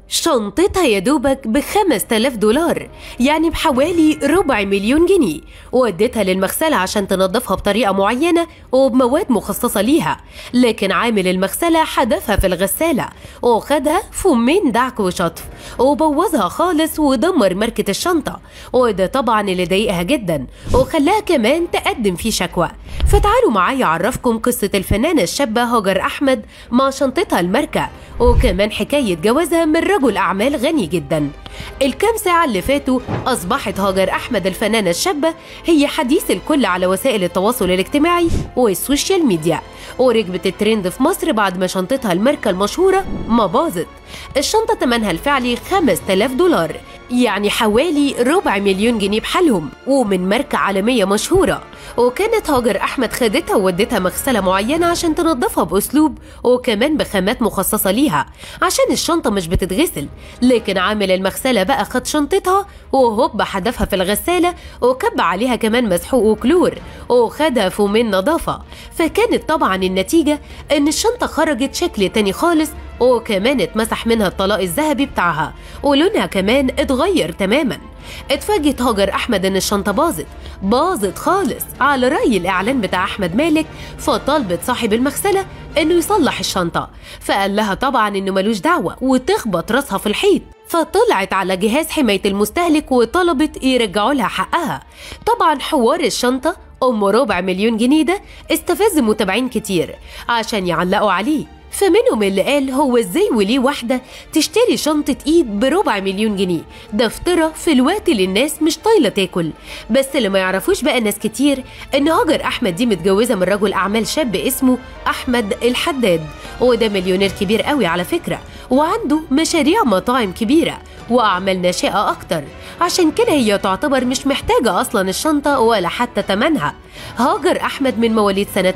شنطتها يا دوبك ب 5000 دولار يعني بحوالي ربع مليون جنيه وديتها للمغسلة عشان تنظفها بطريقة معينة وبمواد مخصصة ليها لكن عامل المغسلة حدفها في الغسالة وخدها فمين دعك وشطف وبوظها خالص ودمر ماركة الشنطة وده طبعا اللي ضايقها جدا وخلاها كمان تقدم فيه شكوى فتعالوا معايا أعرفكم قصة الفنانة الشابة هاجر أحمد مع شنطتها الماركة وكمان حكاية جوازها من رجل أعمال غني جدا الكام ساعة اللي فاتوا أصبحت هاجر أحمد الفنانة الشابة هي حديث الكل على وسائل التواصل الاجتماعي والسوشيال ميديا وركبت الترند في مصر بعد ما شنطتها الماركة المشهورة ما باظت الشنطة تمنها الفعلي 5000 دولار يعني حوالي ربع مليون جنيه بحالهم ومن ماركة عالمية مشهورة وكانت هاجر أحمد خدتها وودتها مغسلة معينة عشان تنظفها بأسلوب وكمان بخامات مخصصة ليها عشان الشنطة مش بتتغسل لكن عامل المغسلة بقى خد شنطتها وهوب حدفها في الغسالة وكب عليها كمان مسحوق وكلور وخدها فومين نظافة فكانت طبعا النتيجة إن الشنطة خرجت شكل تاني خالص وكمان اتمسح منها الطلاق الذهبي بتاعها ولونها كمان اتغير تماما اتفاجئت هاجر احمد ان الشنطه باظت باظت خالص على راي الاعلان بتاع احمد مالك فطالبت صاحب المغسله انه يصلح الشنطه فقال لها طبعا انه ملوش دعوه وتخبط راسها في الحيط فطلعت على جهاز حمايه المستهلك وطلبت يرجعوا لها حقها طبعا حوار الشنطه ام ربع مليون جنيه ده استفز متابعين كتير عشان يعلقوا عليه فمنهم اللي قال هو ازاي وليه واحده تشتري شنطه ايد بربع مليون جنيه ده افترى في الوقت اللي الناس مش طايله تاكل بس اللي ما يعرفوش بقى ناس كتير ان هاجر احمد دي متجوزه من رجل اعمال شاب اسمه احمد الحداد وده مليونير كبير قوي على فكره وعنده مشاريع مطاعم كبيره واعمال ناشئه اكتر عشان كده هي تعتبر مش محتاجه اصلا الشنطه ولا حتى تمنها هاجر احمد من مواليد سنه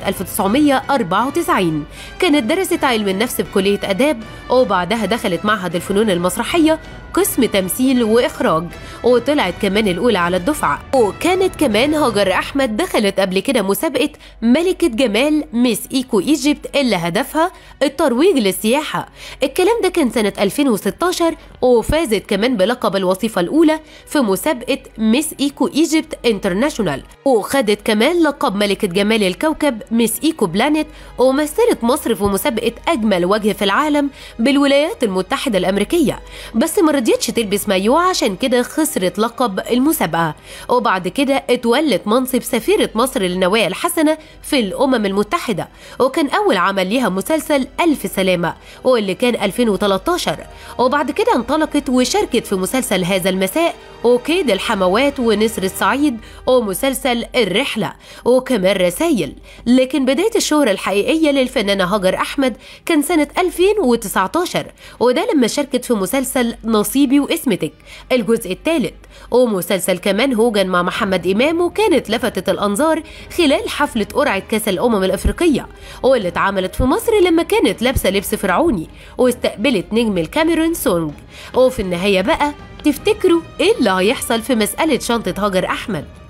1994 كانت درست علم النفس بكليه اداب وبعدها دخلت معهد الفنون المسرحيه قسم تمثيل واخراج وطلعت كمان الاولى على الدفعه وكانت كمان هاجر احمد دخلت قبل كده مسابقه ملكه جمال ميس ايكو ايجيبت اللي هدفها الترويج للسياحه الكلام ده كان سنه 2016 وفازت كمان بلقب الوظيفه الاولى في مسابقه ميس ايكو ايجيبت انترناشونال وخدت كمان لقب ملكه جمال الكوكب ميس ايكو بلانيت ومثلت مصر في مسابقه اجمل وجه في العالم بالولايات المتحده الامريكيه بس ما رضيتش تلبس مايو عشان كده خسرت لقب المسابقه وبعد كده اتولت منصب سفيره مصر للنوايا الحسنه في الامم المتحده وكان اول عمل ليها مسلسل الف سلامه واللي كان 2013 وبعد كده انطلقت وشاركت في مسلسل هذا المساء وكيد الحموات ونسر الصعيد ومسلسل الرحله وكمان رسايل لكن بدايه الشهره الحقيقيه للفنانه هاجر احمد كان سنه 2019 وده لما شاركت في مسلسل نصيبي واسمتك الجزء الثالث ومسلسل كمان هوجن مع محمد إمام وكانت لفتت الأنظار خلال حفلة قرعة كأس الأمم الأفريقية واللي اتعملت في مصر لما كانت لابسة لبس فرعوني واستقبلت نجم الكاميرون سونج وفي النهاية بقى تفتكروا إيه اللي هيحصل في مسألة شنطة هاجر أحمد